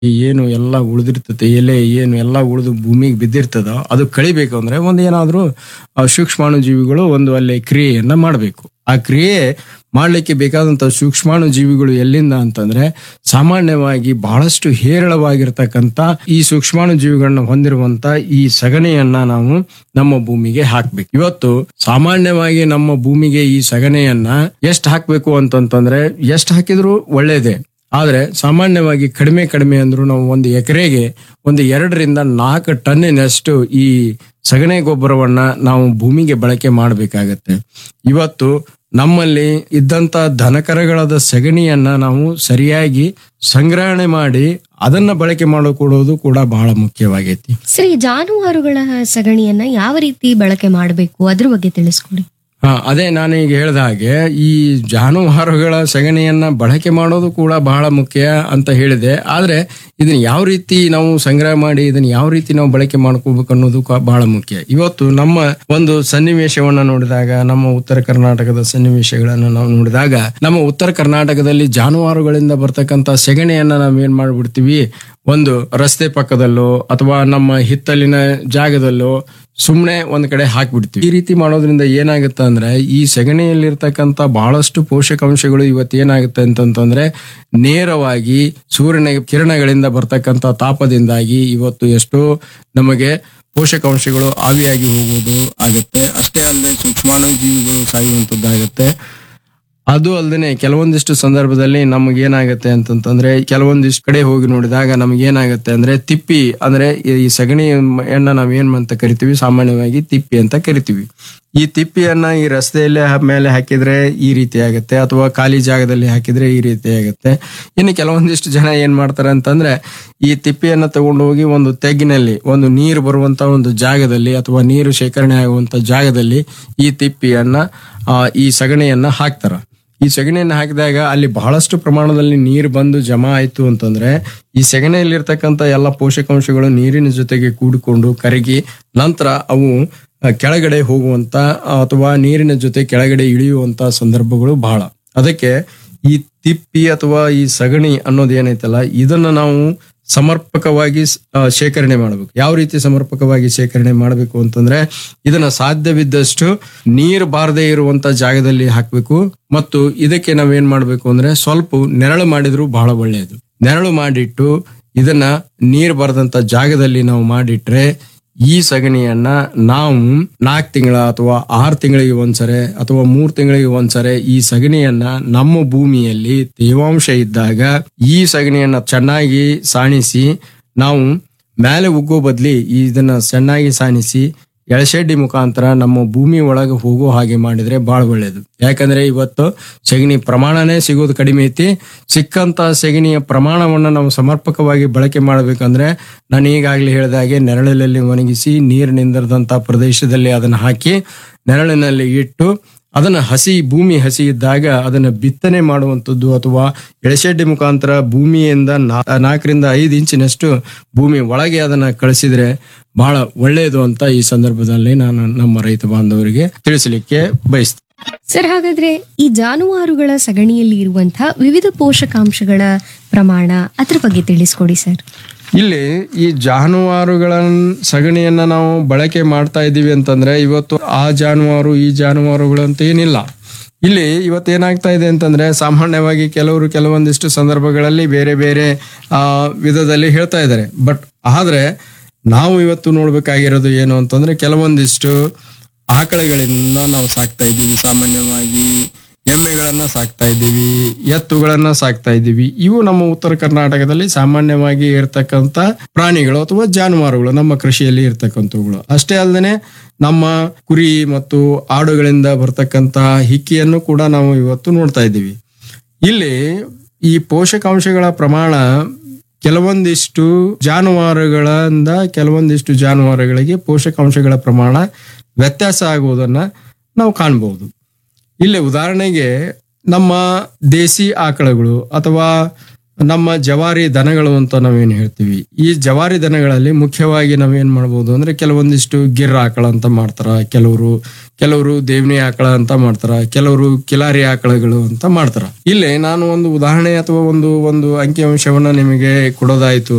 ಏನು ಎಲ್ಲ ಉಳಿದಿರ್ತದೆ ಎಲೆ ಏನು ಎಲ್ಲ ಉಳಿದು ಭೂಮಿಗೆ ಬಿದ್ದಿರ್ತದ ಅದು ಕಳಿಬೇಕು ಅಂದ್ರೆ ಒಂದು ಏನಾದ್ರೂ ಆ ಸೂಕ್ಷ್ಮಾಣು ಜೀವಿಗಳು ಒಂದು ಅಲ್ಲಿ ಕ್ರಿಯೆಯನ್ನ ಮಾಡಬೇಕು ಆ ಕ್ರಿಯೆ ಮಾಡ್ಲಿಕ್ಕೆ ಬೇಕಾದಂತ ಸೂಕ್ಷ್ಮಾಣು ಜೀವಿಗಳು ಎಲ್ಲಿಂದ ಅಂತಂದ್ರೆ ಸಾಮಾನ್ಯವಾಗಿ ಬಹಳಷ್ಟು ಹೇರಳವಾಗಿರ್ತಕ್ಕಂತ ಈ ಸೂಕ್ಷ್ಮಾಣು ಜೀವಿಗಳನ್ನ ಹೊಂದಿರುವಂತ ಈ ಸಗಣಿಯನ್ನ ನಾವು ನಮ್ಮ ಭೂಮಿಗೆ ಹಾಕ್ಬೇಕು ಇವತ್ತು ಸಾಮಾನ್ಯವಾಗಿ ನಮ್ಮ ಭೂಮಿಗೆ ಈ ಸಗಣಿಯನ್ನ ಎಷ್ಟು ಹಾಕ್ಬೇಕು ಅಂತಂತಂದ್ರೆ ಎಷ್ಟು ಹಾಕಿದ್ರು ಒಳ್ಳೇದೇ ಆದ್ರೆ ಸಾಮಾನ್ಯವಾಗಿ ಕಡಿಮೆ ಕಡಿಮೆ ಅಂದ್ರೂ ನಾವು ಒಂದು ಎಕರೆಗೆ ಒಂದು ಎರಡರಿಂದ ನಾಲ್ಕು ಟನ್ನಿನಷ್ಟು ಈ ಸಗಣಿ ಗೊಬ್ಬರವನ್ನ ನಾವು ಭೂಮಿಗೆ ಬಳಕೆ ಮಾಡಬೇಕಾಗತ್ತೆ ಇವತ್ತು ನಮ್ಮಲ್ಲಿ ಇದ್ದಂತ ದನಕರಗಳಾದ ಸಗಣಿಯನ್ನ ನಾವು ಸರಿಯಾಗಿ ಸಂಗ್ರಹಣೆ ಮಾಡಿ ಅದನ್ನ ಬಳಕೆ ಮಾಡಿಕೊಡೋದು ಕೂಡ ಬಹಳ ಮುಖ್ಯವಾಗೈತಿ ಸರಿ ಜಾನುವಾರುಗಳ ಸಗಣಿಯನ್ನ ಯಾವ ರೀತಿ ಬಳಕೆ ಮಾಡಬೇಕು ಅದ್ರ ಬಗ್ಗೆ ತಿಳಿಸ್ಕೊಡಿ ಹಾ ಅದೇ ನಾನು ಈಗ ಹೇಳ್ದ ಹಾಗೆ ಈ ಜಾನುವಾರುಗಳ ಸಗಣಿಯನ್ನ ಬಳಕೆ ಮಾಡೋದು ಕೂಡ ಬಹಳ ಮುಖ್ಯ ಅಂತ ಹೇಳಿದೆ ಆದ್ರೆ ಇದನ್ನ ಯಾವ ರೀತಿ ನಾವು ಸಂಗ್ರಹ ಮಾಡಿ ಇದನ್ನ ಯಾವ ರೀತಿ ನಾವು ಬಳಕೆ ಮಾಡ್ಕೋಬೇಕು ಅನ್ನೋದು ಕ- ಬಹಳ ಮುಖ್ಯ ಇವತ್ತು ನಮ್ಮ ಒಂದು ಸನ್ನಿವೇಶವನ್ನ ನೋಡಿದಾಗ ನಮ್ಮ ಉತ್ತರ ಕರ್ನಾಟಕದ ಸನ್ನಿವೇಶಗಳನ್ನ ನಾವು ನೋಡಿದಾಗ ನಮ್ಮ ಉತ್ತರ ಕರ್ನಾಟಕದಲ್ಲಿ ಜಾನುವಾರುಗಳಿಂದ ಬರ್ತಕ್ಕಂತ ಸೆಗಣಿಯನ್ನ ನಾವ್ ಏನ್ ಮಾಡ್ಬಿಡ್ತೀವಿ ಒಂದು ರಸ್ತೆ ಪಕ್ಕದಲ್ಲೋ ಅಥವಾ ನಮ್ಮ ಹಿತ್ತಲಿನ ಜಾಗದಲ್ಲೋ ಸುಮ್ನೆ ಒಂದ್ ಕಡೆ ಹಾಕ್ಬಿಡ್ತೀವಿ ಈ ರೀತಿ ಮಾಡೋದ್ರಿಂದ ಏನಾಗುತ್ತೆ ಅಂದ್ರೆ ಈ ಸಗಣಿಯಲ್ಲಿರ್ತಕ್ಕಂಥ ಬಹಳಷ್ಟು ಪೋಷಕಾಂಶಗಳು ಇವತ್ತು ಏನಾಗುತ್ತೆ ಅಂತಂತಂದ್ರೆ ನೇರವಾಗಿ ಸೂರ್ಯನ ಕಿರಣಗಳಿಂದ ಬರ್ತಕ್ಕಂಥ ತಾಪದಿಂದಾಗಿ ಇವತ್ತು ಎಷ್ಟೋ ನಮಗೆ ಪೋಷಕಾಂಶಗಳು ಆವಿಯಾಗಿ ಹೋಗುವುದು ಆಗುತ್ತೆ ಅಷ್ಟೇ ಅಲ್ಲದೆ ಸೂಕ್ಷ್ಮಾಣು ಜೀವಿಗಳು ಸಾಯುವಂತದ್ದಾಗುತ್ತೆ ಅದು ಅಲ್ಲದೆ ಕೆಲವೊಂದಿಷ್ಟು ಸಂದರ್ಭದಲ್ಲಿ ನಮ್ಗೆ ಏನಾಗುತ್ತೆ ಅಂತಂತಂದ್ರೆ ಕೆಲವೊಂದಿಷ್ಟು ಕಡೆ ಹೋಗಿ ನೋಡಿದಾಗ ನಮ್ಗೆ ಏನಾಗುತ್ತೆ ಅಂದ್ರೆ ತಿಪ್ಪಿ ಅಂದ್ರೆ ಈ ಸಗಣಿಯನ್ನ ನಾವ್ ಏನ್ ಅಂತ ಕರಿತೀವಿ ಸಾಮಾನ್ಯವಾಗಿ ತಿಪ್ಪಿ ಅಂತ ಕರಿತೀವಿ ಈ ತಿಪ್ಪಿಯನ್ನ ಈ ರಸ್ತೆಯಲ್ಲಿ ಹ- ಮೇಲೆ ಹಾಕಿದ್ರೆ ಈ ರೀತಿ ಆಗುತ್ತೆ ಅಥವಾ ಖಾಲಿ ಜಾಗದಲ್ಲಿ ಹಾಕಿದ್ರೆ ಈ ರೀತಿ ಆಗುತ್ತೆ ಇನ್ನು ಕೆಲವೊಂದಿಷ್ಟು ಜನ ಏನ್ ಮಾಡ್ತಾರೆ ಅಂತಂದ್ರೆ ಈ ತಿಪ್ಪಿಯನ್ನ ತಗೊಂಡು ಹೋಗಿ ಒಂದು ತೆಗ್ಗಿನಲ್ಲಿ ಒಂದು ನೀರು ಬರುವಂತ ಒಂದು ಜಾಗದಲ್ಲಿ ಅಥವಾ ನೀರು ಶೇಖರಣೆ ಆಗುವಂತ ಜಾಗದಲ್ಲಿ ಈ ತಿಪ್ಪಿಯನ್ನ ಆ, ಈ ಸಗಣಿಯನ್ನ ಹಾಕ್ತಾರ ಈ ಸಗಣಿಯನ್ನು ಹಾಕಿದಾಗ ಅಲ್ಲಿ ಬಹಳಷ್ಟು ಪ್ರಮಾಣದಲ್ಲಿ ನೀರು ಬಂದು ಜಮಾ ಆಯ್ತು ಅಂತಂದ್ರೆ ಈ ಸಗಣಿಯಲ್ಲಿರ್ತಕ್ಕಂಥ ಎಲ್ಲ ಪೋಷಕಾಂಶಗಳು ನೀರಿನ ಜೊತೆಗೆ ಕೂಡಿಕೊಂಡು ಕರಗಿ ನಂತರ ಅವು ಆ, ಕೆಳಗಡೆ ಹೋಗುವಂತ ಆ, ಅಥವಾ ನೀರಿನ ಜೊತೆ ಕೆಳಗಡೆ ಇಳಿಯುವಂತ ಸಂದರ್ಭಗಳು ಬಹಳ ಅದಕ್ಕೆ ಈ ತಿಪ್ಪಿ ಅಥವಾ ಈ ಸಗಣಿ ಅನ್ನೋದು ಏನೈತಲ್ಲ ಇದನ್ನ ನಾವು ಸಮರ್ಪಕವಾಗಿ ಸ್- ಆ, ಶೇಖರಣೆ ಮಾಡಬೇಕು ಯಾವ ರೀತಿ ಸಮರ್ಪಕವಾಗಿ ಶೇಖರಣೆ ಮಾಡಬೇಕು ಅಂತಂದ್ರೆ ಇದನ್ನ ಸಾಧ್ಯವಿದ್ದಷ್ಟು ನೀರು ಬಾರದೇ ಇರುವಂತ ಜಾಗದಲ್ಲಿ ಹಾಕ್ಬೇಕು ಮತ್ತು ಇದಕ್ಕೆ ನಾವೇನ್ ಮಾಡ್ಬೇಕು ಅಂದ್ರೆ ಸ್ವಲ್ಪ ನೆರಳು ಮಾಡಿದ್ರು ಬಹಳ ಒಳ್ಳೆಯದು ನೆರಳು ಮಾಡಿಟ್ಟು ಇದನ್ನ ನೀರು ಬರದಂತ ಜಾಗದಲ್ಲಿ ನಾವು ಮಾಡಿಟ್ರೆ ಈ ಸಗಣಿಯನ್ನ ನಾವು ನಾಲ್ಕು ತಿಂಗಳ ಅಥವಾ ಆರು ತಿಂಗಳಿಗೆ ಒಂದ್ಸರೆ ಅಥವಾ ಮೂರ್ ತಿಂಗಳಿಗೆ ಒಂದ್ಸರೆ ಈ ಸಗಣಿಯನ್ನ ನಮ್ಮ ಭೂಮಿಯಲ್ಲಿ ತೇವಾಂಶ ಇದ್ದಾಗ ಈ ಸಗಣಿಯನ್ನ ಚೆನ್ನಾಗಿ ಸಾಣಿಸಿ ನಾವು ಮೇಲೆ ಉಗ್ಗೋ ಬದ್ಲಿ ಇದನ್ನ ಚೆನ್ನಾಗಿ ಸಾಣಿಸಿ ಎಳಶೆಡ್ಡಿ ಮುಖಾಂತರ ನಮ್ಮ ಭೂಮಿ ಒಳಗೆ ಹೋಗೋ ಹಾಗೆ ಮಾಡಿದ್ರೆ ಬಹಳ ಒಳ್ಳೇದು ಯಾಕಂದ್ರೆ ಇವತ್ತು ಸಗಣಿ ಪ್ರಮಾಣನೇ ಸಿಗೋದು ಕಡಿಮೆ ಐತಿ ಸಿಕ್ಕಂತ ಸಗಣಿಯ ಪ್ರಮಾಣವನ್ನ ನಾವು ಸಮರ್ಪಕವಾಗಿ ಬಳಕೆ ಮಾಡಬೇಕಂದ್ರೆ ನಾನು ಈಗಾಗಲೇ ಹೇಳಿದ ಹಾಗೆ ನೆರಳಿನಲ್ಲಿ ಒಣಗಿಸಿ ನೀರು ನಿಂದಿರದಂತ ಪ್ರದೇಶದಲ್ಲಿ ಅದನ್ನ ಹಾಕಿ ನೆರಳಿನಲ್ಲಿ ಇಟ್ಟು ಅದನ್ನ ಹಸಿ ಭೂಮಿ ಹಸಿ ಇದ್ದಾಗ ಅದನ್ನ ಬಿತ್ತನೆ ಮಾಡುವಂಥದ್ದು ಅಥವಾ ಎಳಶೆಡ್ಡಿ ಮುಖಾಂತರ ಭೂಮಿಯಿಂದ ನಾ- ನಾಲ್ಕರಿಂದ ಐದು ಇಂಚಿನಷ್ಟು ಭೂಮಿ ಒಳಗೆ ಅದನ್ನ ಕಳಿಸಿದ್ರೆ ಬಹಳ ಒಳ್ಳೆಯದು ಅಂತ ಈ ಸಂದರ್ಭದಲ್ಲಿ ನಾನು ನಮ್ಮ ರೈತ ಬಾಂಧವರಿಗೆ ತಿಳಿಸಲಿಕ್ಕೆ ಬಯಸ್ತೇನೆ ಸರ್ ಹಾಗಾದ್ರೆ ಈ ಜಾನುವಾರುಗಳ ಸಗಣಿಯಲ್ಲಿ ಇರುವಂತಹ ವಿವಿಧ ಪೋಷಕಾಂಶಗಳ ಪ್ರಮಾಣ ಅದ್ರ ಬಗ್ಗೆ ತಿಳಿಸ್ಕೊಡಿ ಸರ್ ಇಲ್ಲಿ ಈ ಜಾನುವಾರುಗಳ ಸಗಣಿಯನ್ನ ನಾವು ಬಳಕೆ ಮಾಡ್ತಾ ಇದ್ದೀವಿ ಅಂತಂದ್ರೆ ಇವತ್ತು ಆ ಜಾನುವಾರು ಈ ಜಾನುವಾರುಗಳು ಅಂತ ಏನಿಲ್ಲ ಇಲ್ಲಿ ಇವತ್ತು ಏನಾಗ್ತಾ ಇದೆ ಅಂತಂದ್ರೆ ಸಾಮಾನ್ಯವಾಗಿ ಕೆಲವರು ಕೆಲವೊಂದಿಷ್ಟು ಸಂದರ್ಭಗಳಲ್ಲಿ ಬೇರೆ ಬೇರೆ ಆ ವಿಧದಲ್ಲಿ ಹೇಳ್ತಾ ಇದ್ದಾರೆ ಬಟ್ ಆದ್ರೆ ನಾವು ಇವತ್ತು ನೋಡ್ಬೇಕಾಗಿರೋದು ಏನು ಅಂತಂದ್ರೆ ಕೆಲವೊಂದಿಷ್ಟು ಆಕಳಗಳಿಂದ ನಾವು ಸಾಕ್ತಾ ಇದ್ದೀವಿ ಸಾಮಾನ್ಯವಾಗಿ ಎಮ್ಮೆಗಳನ್ನ ಸಾಕ್ತಾ ಇದ್ದೀವಿ ಎತ್ತುಗಳನ್ನ ಸಾಕ್ತಾ ಇದ್ದೀವಿ ಇವು ನಮ್ಮ ಉತ್ತರ ಕರ್ನಾಟಕದಲ್ಲಿ ಸಾಮಾನ್ಯವಾಗಿ ಇರ್ತಕ್ಕಂಥ ಪ್ರಾಣಿಗಳು ಅಥವಾ ಜಾನುವಾರುಗಳು ನಮ್ಮ ಕೃಷಿಯಲ್ಲಿ ಇರ್ತಕ್ಕಂಥವುಗಳು ಅಷ್ಟೇ ಅಲ್ಲದೆ ನಮ್ಮ ಕುರಿ ಮತ್ತು ಆಡುಗಳಿಂದ ಬರ್ತಕ್ಕಂಥ ಹಿಕ್ಕಿಯನ್ನು ಕೂಡ ನಾವು ಇವತ್ತು ನೋಡ್ತಾ ಇದ್ದೀವಿ ಇಲ್ಲಿ ಈ ಪೋಷಕಾಂಶಗಳ ಪ್ರಮಾಣ ಕೆಲವೊಂದಿಷ್ಟು ಜಾನುವಾರುಗಳಿಂದ ಕೆಲವೊಂದಿಷ್ಟು ಜಾನುವಾರುಗಳಿಗೆ ಪೋಷಕಾಂಶಗಳ ಪ್ರಮಾಣ ವ್ಯತ್ಯಾಸ ಆಗುವುದನ್ನ ನಾವು ಕಾಣಬಹುದು ಇಲ್ಲಿ ಉದಾಹರಣೆಗೆ ನಮ್ಮ ದೇಸಿ ಆಕಳುಗಳು ಅಥವಾ ನಮ್ಮ ಜವಾರಿ ದನಗಳು ಅಂತ ನಾವೇನ್ ಹೇಳ್ತೀವಿ ಈ ಜವಾರಿ ದನಗಳಲ್ಲಿ ಮುಖ್ಯವಾಗಿ ನಾವೇನ್ ಮಾಡ್ಬೋದು ಅಂದ್ರೆ ಕೆಲವೊಂದಿಷ್ಟು ಗಿರ್ ಆಕಳ ಅಂತ ಮಾಡ್ತಾರ ಕೆಲವರು ಕೆಲವರು ದೇವನಿ ಆಕಳ ಅಂತ ಮಾಡ್ತಾರ ಕೆಲವರು ಕಿಲಾರಿ ಆಕಳಗಳು ಅಂತ ಮಾಡ್ತಾರ ಇಲ್ಲಿ ನಾನು ಒಂದು ಉದಾಹರಣೆ ಅಥವಾ ಒಂದು ಒಂದು ಅಂಕಿಅಂಶವನ್ನ ನಿಮಗೆ ಕೊಡೋದಾಯ್ತು